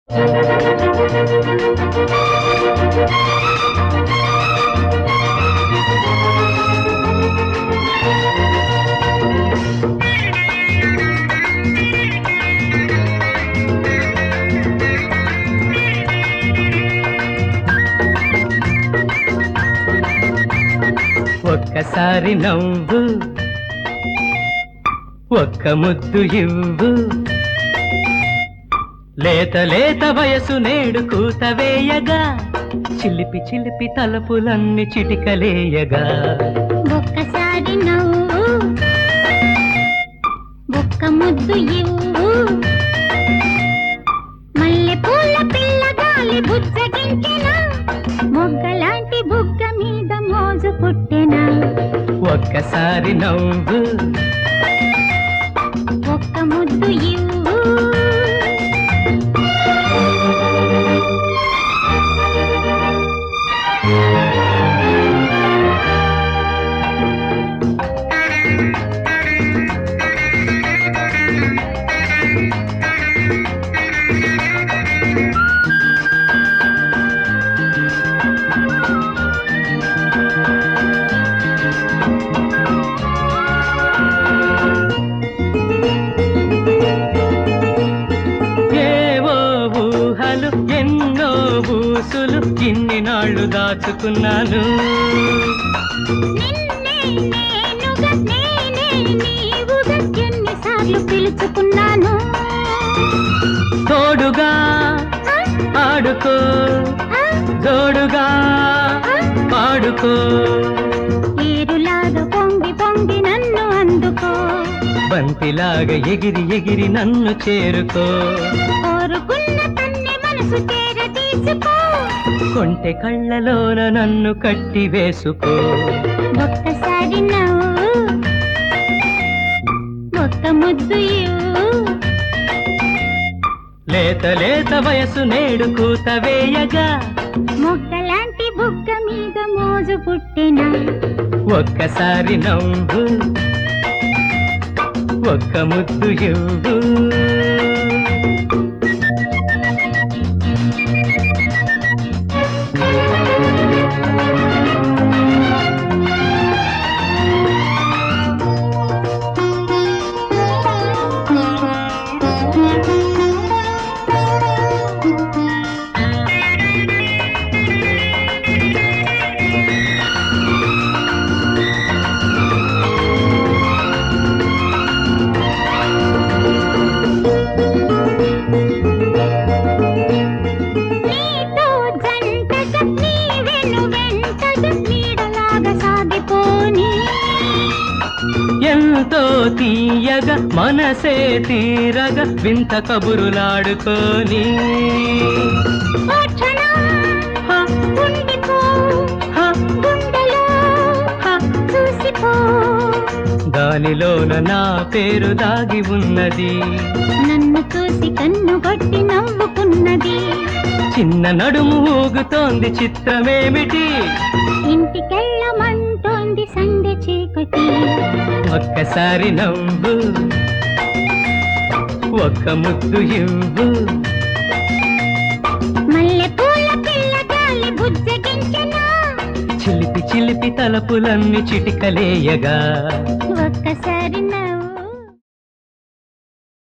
ఒక్కసారి నవ్వు ఒక్క ముద్దు ఇవ్వు లేత లేత వయసు నేడు కూత వేయగా చిలిపి చిలిపి తలపులన్నీ చిటికలేయగా ఒక్కసారి నవ్వు ఒక్క ముద్దు ఇవ్వు మల్లె పూల పిల్ల గాలి బుజ్జగించెనా మొగ్గలాంటి బుగ్గ మీద మోజు పుట్టెనా ఒక్కసారి నవ్వు ఒక్క ముద్దు ఇవ్వు ఏవో ఊహలు ఎన్నో ఊసులు ఇన్ని నాళ్ళు దాచుకున్నాను నిన్నే నేనుగా నేనే నీవుగా ఎన్నిసార్లు పిలుచుకున్నాను తోడుగా ఆడుకో ఆ, జోడుగా పాడుకో ఏరులాగా పొంగి పొంగి నన్ను అందుకో బంతిలాగా ఎగిరి ఎగిరి నన్ను చేరుకో కోరుకున్న తన్ని మనసు చేర తీసుకో కొంటె కళ్ళలోన నన్ను కట్టి వేసుకో ఒక్కసారి నవ్వు ఒక్క ముద్దు ఇవ్వు లేత లేత వయసు నేడు కూత వేయగా మొగ్గలాంటి బుగ్గ మీద మోజు పుట్టిన ఒక్కసారి నవ్వు ఒక్క ముద్దు ఇవ్వు నీతో జంటగా నీ వెను వెంటగా నీడలాగా సాగిపోని ఎంతో తీయగా మనసే తీరగా వింత కబురులాడుకొని ఓ క్షణం హ, ఉండిపో హ, గుండెలో హ. చూసిపో దానిలోన నా పేరు దాగి ఉన్నది నన్ను చూసి కన్ను కొట్టి నవ్వుకున్నది చిన్న నడుము ఊగుతోంది చిత్రమేమిటి ఇంటికెళ్ళమంటోంది సందె చీకటి ఒక్కసారి నవ్వు ఒక్క ముద్దు ఇవ్వు మల్లె పూల పిల్ల గాలి బుజ్జగించెనా చిలిపి చిలిపి తలపులన్నీ చిటికలేయగా ఒక్కసారి